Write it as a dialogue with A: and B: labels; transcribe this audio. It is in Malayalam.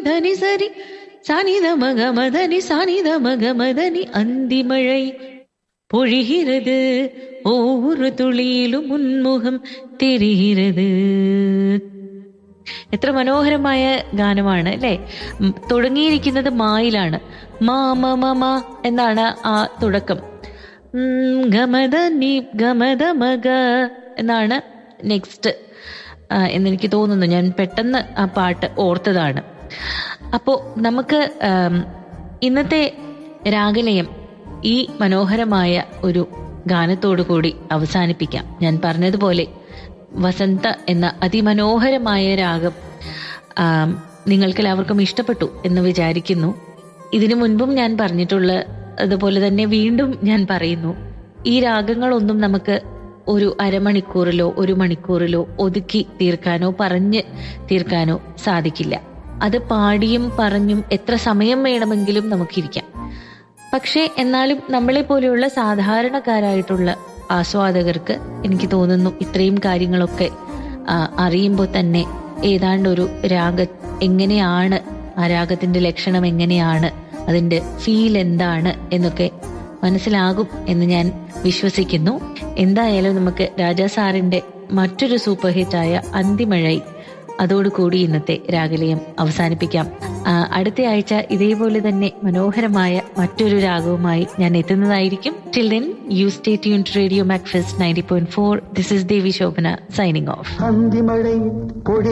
A: ധനി സരി സാനിത മക മദനി സാനിത മക മദനി അന്തിമഴை பொழிகிறது ஒவ்வொரு துளிയിലും ഉന്മുഖം തിരിகிறது എത്ര മനോഹരമായ ഗാനമാണ് അല്ലെ ഉം, തുടങ്ങിയിരിക്കുന്നത് മായിലാണ് മാ മ മ മ എന്നാണ് ആ തുടക്കം ഉം, ഗമത നി ഗമത മഗ എന്നാണ് നെക്സ്റ്റ് എന്നെനിക്ക് തോന്നുന്നു ഞാൻ പെട്ടെന്ന് ആ പാട്ട് ഓർത്തതാണ് അപ്പോ നമുക്ക് ആം, ഇന്നത്തെ രാഗലയം ഈ മനോഹരമായ ഒരു ഗാനത്തോടു കൂടി അവസാനിപ്പിക്കാം ഞാൻ പറഞ്ഞതുപോലെ വസന്ത എന്ന അതിമനോഹരമായ രാഗം ആം, നിങ്ങൾക്കെല്ലാവർക്കും ഇഷ്ടപ്പെട്ടു എന്ന് വിചാരിക്കുന്നു ഇതിനു മുൻപും ഞാൻ പറഞ്ഞിട്ടുള്ള അതുപോലെ തന്നെ വീണ്ടും ഞാൻ പറയുന്നു ഈ രാഗങ്ങളൊന്നും നമുക്ക് ഒരു അരമണിക്കൂറിലോ ഒരു മണിക്കൂറിലോ ഒതുക്കി തീർക്കാനോ പറഞ്ഞ് തീർക്കാനോ സാധിക്കില്ല അത് പാടിയും പറഞ്ഞും എത്ര സമയം വേണമെങ്കിലും നമുക്കിരിക്കാം പക്ഷേ എന്നാലും നമ്മളെ പോലെയുള്ള സാധാരണക്കാരായിട്ടുള്ള ആസ്വാദകർക്ക് എനിക്ക് തോന്നുന്നു ഇത്രയും കാര്യങ്ങളൊക്കെ ആ, അറിയുമ്പോൾ തന്നെ ഏതാണ്ട് ഒരു രാഗ എങ്ങനെയാണ് ആ രാഗത്തിന്റെ ലക്ഷണം എങ്ങനെയാണ് അതിന്റെ ഫീൽ എന്താണ് എന്നൊക്കെ മനസ്സിലാകും എന്ന് ഞാൻ വിശ്വസിക്കുന്നു എന്തായാലും നമുക്ക് രാജാ സാറിന്റെ മറ്റൊരു സൂപ്പർ ഹിറ്റായ അന്തിമഴൈ അതോടുകൂടി ഇന്നത്തെ രാഗലയം അവസാനിപ്പിക്കാം ആ, അടുത്ത ആഴ്ച ഇതേപോലെ തന്നെ മനോഹരമായ മറ്റൊരു രാഗവുമായി ഞാൻ എത്തുന്നതായിരിക്കും till then you stay tune radio Macfast ninety point four this is Devi Shobhana signing off
B: അന്തിമഴை പൊഴി